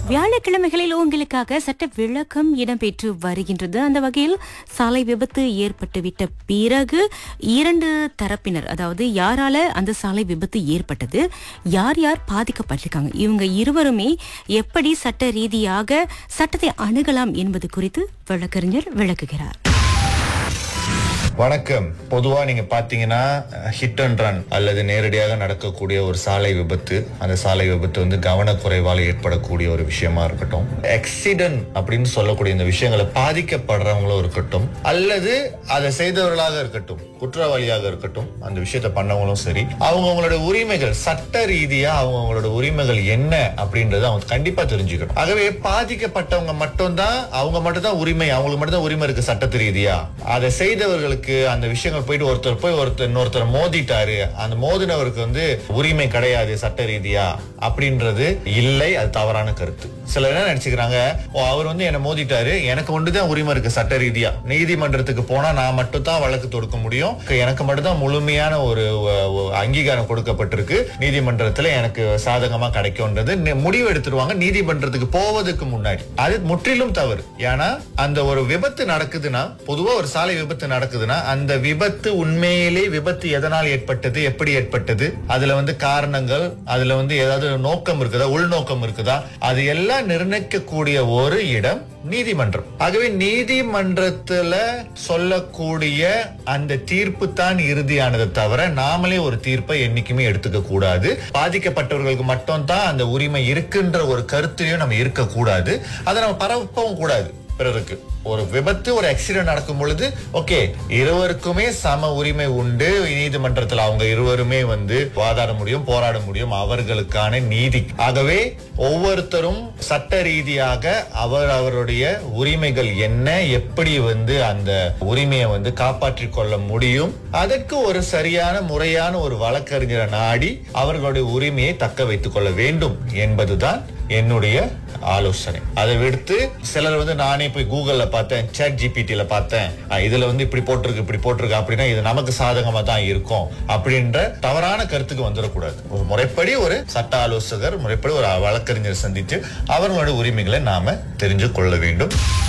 வியாழக்கிழமைகளில் உங்களுக்காக சட்ட விளக்கம் இடம்பெற்று வருகின்றது அந்த வகையில் சாலை விபத்து ஏற்பட்டுவிட்ட பிறகு இரண்டு தரப்பினர் அதாவது யாரால அந்த சாலை விபத்து ஏற்பட்டது யார் யார் பாதிக்கப்பட்டிருக்காங்க இவங்க இருவருமே எப்படி சட்ட ரீதியாக சட்டத்தை அணுகலாம் என்பது குறித்து வழக்கறிஞர் விளக்குகிறார் வணக்கம் பொதுவா நீங்க பாத்தீங்கன்னா ஹிட் அண்ட் ரன் அல்லது நேரடியாக நடக்கக்கூடிய ஒரு சாலை விபத்து அந்த சாலை விபத்து வந்து கவனக்குறைவால் ஏற்படக்கூடிய ஒரு விஷயமா இருக்கட்டும் ஆக்சிடென்ட் அப்படின்னு சொல்லக்கூடிய இந்த விஷயங்களை பாதிக்கப்படுறவங்களும் இருக்கட்டும் அல்லது அதை செய்தவர்களாக இருக்கட்டும் குற்றவாளியாக இருக்கட்டும் அந்த விஷயத்தை பண்ணவங்களும் சரி அவங்கவுங்களோட உரிமைகள் சட்ட ரீதியா அவங்கவுங்களோட உரிமைகள் என்ன அப்படின்றத அவங்க கண்டிப்பா தெரிஞ்சுக்கணும் ஆகவே பாதிக்கப்பட்டவங்க மட்டும்தான் அவங்க மட்டும் தான் உரிமை அவங்களுக்கு மட்டும் தான் உரிமை இருக்கு சட்டத்து ரீதியா அதை செய்தவர்களுக்கு அந்த விஷயங்கள் போயிட்டு ஒருத்தர் போய் ஒருத்தர் இன்னொருத்தர் மோதிட்டாரு அந்த மோதினவருக்கு வந்து உரிமை கிடையாது சட்ட ரீதியா அப்படின்றது இல்லை அது தவறான கருத்து சிலர் என்ன நினைச்சுக்கிறாங்க ஓ அவர் வந்து என்ன மோதிட்டாரு எனக்கு ஒன்றுதான் உரிமை இருக்கு சட்ட ரீதியா நீதிமன்றத்துக்கு போனா நான் மட்டும் தான் வழக்கு தொடுக்க முடியும் எனக்கு மட்டும் தான் முழுமையான ஒரு அஹ், ஒரு அங்கீகாரம் கொடுக்கப்பட்டிருக்கு நீதிமன்றத்துல எனக்கு சாதகமா கிடைக்கும்ன்றது நி- முடிவு எடுத்துருவாங்க நீதிமன்றத்துக்கு போவதுக்கு முன்னாடி அது முற்றிலும் தவறு ஏன்னா அந்த ஒரு விபத்து நடக்குதுன்னா பொதுவா ஒரு சாலை விபத்து நடக்குதுன்னா அந்த விபத்து உண்மையிலே விபத்து எதனால் ஏற்பட்டது எப்படி ஏற்பட்டது அதுல வந்து காரணங்கள் அதுல வந்து ஏதாவது நோக்கம் இருக்குதா உள்நோக்கம் இருக்குதா அது எல்லாம் நிர்ணயிக்கக்கூடிய ஒரு இடம் நீதிமன்றம் ஆகவே நீதிமன்றத்துல சொல்லக்கூடிய அந்த தீர்ப்பு தான் இறுதியானதை தவிர நாமளே ஒரு தீர்ப்பை என்னைக்குமே எடுத்துக்க கூடாது பாதிக்கப்பட்டவர்களுக்கு மட்டும் தான் அந்த உரிமை இருக்குன்ற ஒரு கருத்தையும் நம்ம இருக்கக்கூடாது அதை நம்ம பரப்பவும் கூடாது பிறருக்கு ஒரு விபத்து ஒரு ஆக்சிடென்ட் நடக்கும் பொழுது ஓகே இருவருக்குமே சம உரிமை உண்டு நீதிமன்றத்தில் அவங்க இருவருமே வந்து வாதாட முடியும் போராட முடியும் அவர்களுக்கான நீதி ஆகவே ஒவ்வொருத்தரும் சட்ட ரீதியாக அவர் அவருடைய உரிமைகள் என்ன எப்படி வந்து அந்த உரிமையை வந்து காப்பாற்றிக் கொள்ள முடியும் அதற்கு ஒரு சரியான முறையான ஒரு வழக்கறிஞரை நாடி அவர்களுடைய உரிமையை தக்க வைத்துக் கொள்ள வேண்டும் என்பதுதான் என்னுடைய ஆலோசனை அதை விடுத்து சிலர் வந்து நானே போய் கூகுள்ல பார்த்தேன் சேட் ஜிபிடில பார்த்தேன் அஹ் இதுல வந்து இப்படி போட்டிருக்கு இப்படி போட்டிருக்கு அப்படின்னா இது நமக்கு சாதகமா தான் இருக்கும் அப்படின்ற தவறான கருத்துக்கு வந்துடக்கூடாது ஒரு முறைப்படி ஒரு சட்ட ஆலோசகர் முறைப்படி ஒரு வழக்கறிஞர் சந்தித்து அவர்களுடைய உரிமைகளை நாம தெரிஞ்சு கொள்ள வேண்டும்